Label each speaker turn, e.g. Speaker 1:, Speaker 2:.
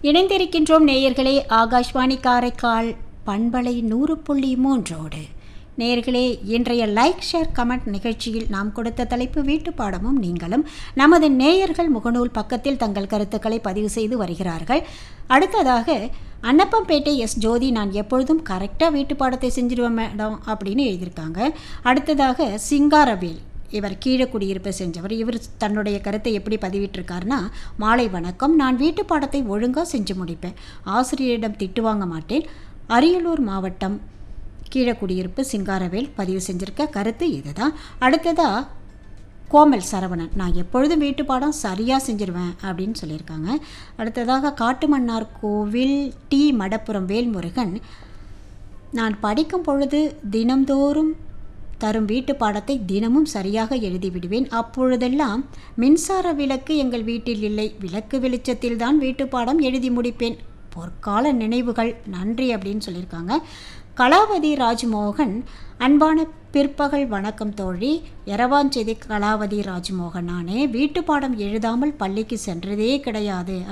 Speaker 1: இணைந்திருக்கின்றோம் நேயர்களே ஆகாஷ்வாணி காரைக்கால் பண்பலை நூறு புள்ளி மூன்றோடு நேயர்களே இன்றைய லைக் ஷேர் கமெண்ட் நிகழ்ச்சியில் நாம் கொடுத்த தலைப்பு வீட்டு பாடமும் நீங்களும் நமது நேயர்கள் முகநூல் பக்கத்தில் தங்கள் கருத்துக்களை பதிவு செய்து வருகிறார்கள் அடுத்ததாக அன்னப்பம்பேட்டை எஸ் ஜோதி நான் எப்பொழுதும் கரெக்டாக வீட்டு பாடத்தை செஞ்சிருவேன் மேடம் அப்படின்னு எழுதியிருக்காங்க அடுத்ததாக சிங்காரவேல் இவர் கீழே குடியிருப்பு செஞ்சவர் இவர் தன்னுடைய கருத்தை எப்படி பதிவிட்டிருக்காருன்னா மாலை வணக்கம் நான் வீட்டு பாடத்தை ஒழுங்காக செஞ்சு முடிப்பேன் ஆசிரியரிடம் திட்டு வாங்க மாட்டேன் அரியலூர் மாவட்டம் கீழே குடியிருப்பு சிங்காரவேல் பதிவு செஞ்சிருக்க கருத்து இதுதான் அடுத்ததாக கோமல் சரவணன் நான் எப்பொழுதும் வீட்டு பாடம் சரியாக செஞ்சிருவேன் அப்படின்னு சொல்லியிருக்காங்க அடுத்ததாக காட்டுமன்னார் கோவில் டி மடப்புரம் வேல்முருகன் நான் படிக்கும் பொழுது தினம்தோறும் தரும் வீட்டு பாடத்தை தினமும் சரியாக எழுதிவிடுவேன் அப்பொழுதெல்லாம் மின்சார விளக்கு எங்கள் வீட்டில் இல்லை விளக்கு வெளிச்சத்தில் தான் வீட்டு பாடம் எழுதி முடிப்பேன் பொற்கால நினைவுகள் நன்றி அப்படின்னு சொல்லியிருக்காங்க கலாவதி ராஜ்மோகன் அன்பான பிற்பகல் வணக்கம் தோழி எரவாஞ்செதி கலாவதி ராஜ்மோகன் நானே வீட்டு பாடம் எழுதாமல் பள்ளிக்கு சென்றதே கிடையாது